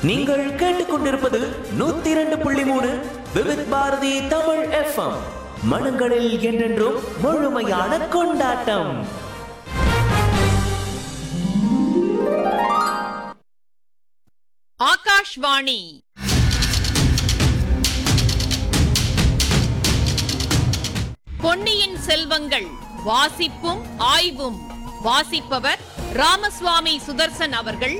நீங்கள் கேட்டுக்கொண்டிருப்பது நூத்தி இரண்டு புள்ளி மூணு விவித் பாரதி தமிழ் எஃப்எம் மனங்களில் என்றென்றும் முழுமையான கொண்டாட்டம் ஆகாஷ்வாணி பொன்னியின் செல்வங்கள் வாசிப்பும் ஆய்வும் வாசிப்பவர் ராமசுவாமி சுதர்சன் அவர்கள்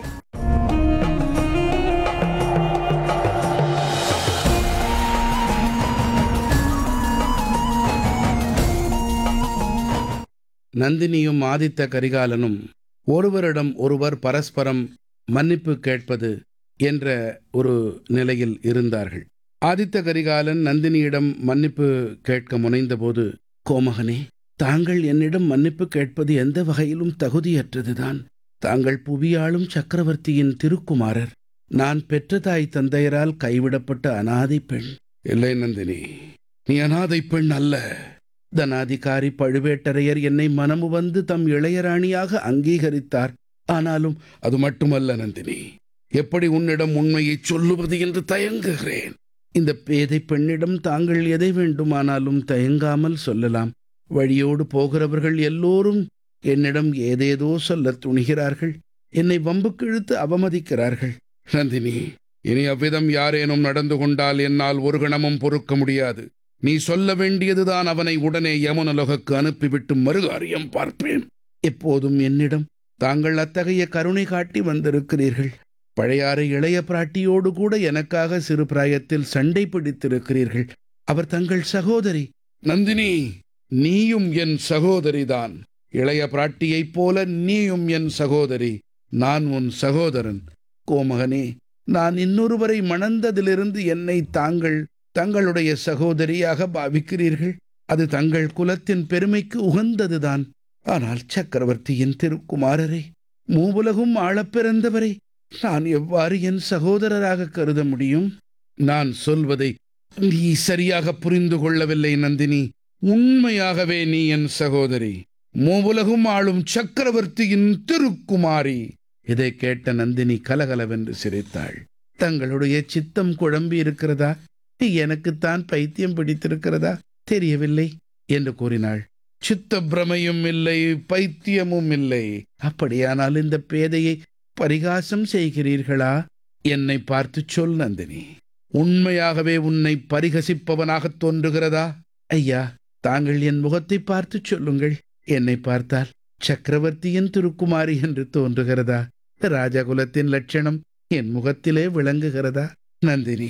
நந்தினியும் ஆதித்த கரிகாலனும் ஒருவரிடம் ஒருவர் பரஸ்பரம் மன்னிப்பு கேட்பது என்ற ஒரு நிலையில் இருந்தார்கள் ஆதித்த கரிகாலன் நந்தினியிடம் மன்னிப்பு கேட்க முனைந்தபோது கோமகனே தாங்கள் என்னிடம் மன்னிப்பு கேட்பது எந்த வகையிலும் தகுதியற்றதுதான் தாங்கள் புவியாளும் சக்கரவர்த்தியின் திருக்குமாரர் நான் பெற்ற தாய் தந்தையரால் கைவிடப்பட்ட அனாதை பெண் இல்லை நந்தினி நீ அனாதை பெண் அல்ல தனாதிகாரி பழுவேட்டரையர் என்னை மனமு வந்து தம் இளையராணியாக அங்கீகரித்தார் ஆனாலும் அது மட்டுமல்ல நந்தினி எப்படி உன்னிடம் உண்மையைச் சொல்லுவது என்று தயங்குகிறேன் இந்த பேதை பெண்ணிடம் தாங்கள் எதை வேண்டுமானாலும் தயங்காமல் சொல்லலாம் வழியோடு போகிறவர்கள் எல்லோரும் என்னிடம் ஏதேதோ சொல்லத் துணிகிறார்கள் என்னை வம்புக்கு இழுத்து அவமதிக்கிறார்கள் நந்தினி இனி அவ்விதம் யாரேனும் நடந்து கொண்டால் என்னால் ஒரு கணமும் பொறுக்க முடியாது நீ சொல்ல வேண்டியதுதான் அவனை உடனே யமுனலோகக்கு அனுப்பிவிட்டு மறுகாரியம் பார்ப்பேன் எப்போதும் என்னிடம் தாங்கள் அத்தகைய கருணை காட்டி வந்திருக்கிறீர்கள் பழையாறை இளைய பிராட்டியோடு கூட எனக்காக சிறு பிராயத்தில் சண்டை பிடித்திருக்கிறீர்கள் அவர் தங்கள் சகோதரி நந்தினி நீயும் என் சகோதரிதான் இளைய பிராட்டியைப் போல நீயும் என் சகோதரி நான் உன் சகோதரன் கோமகனே நான் இன்னொருவரை மணந்ததிலிருந்து என்னை தாங்கள் தங்களுடைய சகோதரியாக பாவிக்கிறீர்கள் அது தங்கள் குலத்தின் பெருமைக்கு உகந்ததுதான் ஆனால் சக்கரவர்த்தியின் திருக்குமாரரை மூவுலகும் ஆளப் பிறந்தவரை நான் எவ்வாறு என் சகோதரராக கருத முடியும் நான் சொல்வதை நீ சரியாக புரிந்து கொள்ளவில்லை நந்தினி உண்மையாகவே நீ என் சகோதரி மூவுலகும் ஆளும் சக்கரவர்த்தியின் திருக்குமாரி இதை கேட்ட நந்தினி கலகலவென்று சிரித்தாள் தங்களுடைய சித்தம் குழம்பி இருக்கிறதா எனக்குத்தான் பைத்தியம் பிடித்திருக்கிறதா தெரியவில்லை என்று கூறினாள் சித்த பிரமையும் இல்லை பைத்தியமும் இல்லை அப்படியானால் இந்த பேதையை பரிகாசம் செய்கிறீர்களா என்னை பார்த்து சொல் நந்தினி உண்மையாகவே உன்னை பரிகசிப்பவனாகத் தோன்றுகிறதா ஐயா தாங்கள் என் முகத்தை பார்த்து சொல்லுங்கள் என்னை பார்த்தால் சக்கரவர்த்தியின் திருக்குமாரி என்று தோன்றுகிறதா ராஜகுலத்தின் லட்சணம் என் முகத்திலே விளங்குகிறதா நந்தினி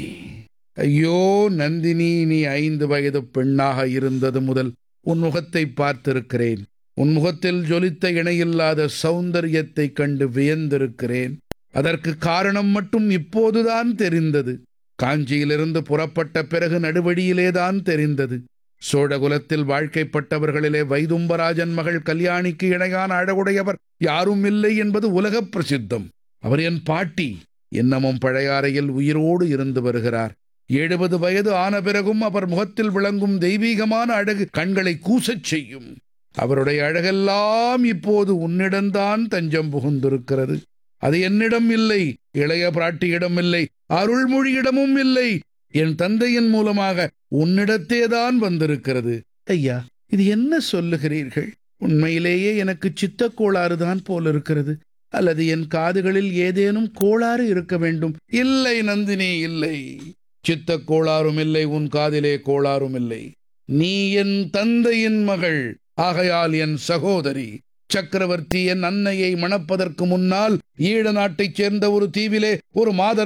ஐயோ நந்தினி நீ ஐந்து வயது பெண்ணாக இருந்தது முதல் உன் முகத்தை பார்த்திருக்கிறேன் உன் முகத்தில் ஜொலித்த இணையில்லாத சௌந்தரியத்தைக் கண்டு வியந்திருக்கிறேன் அதற்கு காரணம் மட்டும் இப்போதுதான் தெரிந்தது காஞ்சியிலிருந்து புறப்பட்ட பிறகு நடுவழியிலேதான் தெரிந்தது சோழகுலத்தில் வாழ்க்கைப்பட்டவர்களிலே வைதும்பராஜன் மகள் கல்யாணிக்கு இணையான அழகுடையவர் யாரும் இல்லை என்பது உலகப் பிரசித்தம் அவர் என் பாட்டி இன்னமும் பழையாறையில் உயிரோடு இருந்து வருகிறார் எழுபது வயது ஆன பிறகும் அவர் முகத்தில் விளங்கும் தெய்வீகமான அழகு கண்களை கூசச் செய்யும் அவருடைய அழகெல்லாம் இப்போது உன்னிடம்தான் தஞ்சம் புகுந்திருக்கிறது அது என்னிடம் இல்லை இளைய பிராட்டியிடம் இல்லை அருள்மொழியிடமும் இல்லை என் தந்தையின் மூலமாக உன்னிடத்தேதான் வந்திருக்கிறது ஐயா இது என்ன சொல்லுகிறீர்கள் உண்மையிலேயே எனக்கு சித்தக் கோளாறுதான் போல இருக்கிறது அல்லது என் காதுகளில் ஏதேனும் கோளாறு இருக்க வேண்டும் இல்லை நந்தினி இல்லை சித்தக் கோளாறும் இல்லை உன் காதிலே கோளாறும் இல்லை நீ என் தந்தையின் மகள் ஆகையால் என் சகோதரி சக்கரவர்த்தி என் அன்னையை மணப்பதற்கு முன்னால் ஈழ நாட்டைச் சேர்ந்த ஒரு தீவிலே ஒரு மாதர்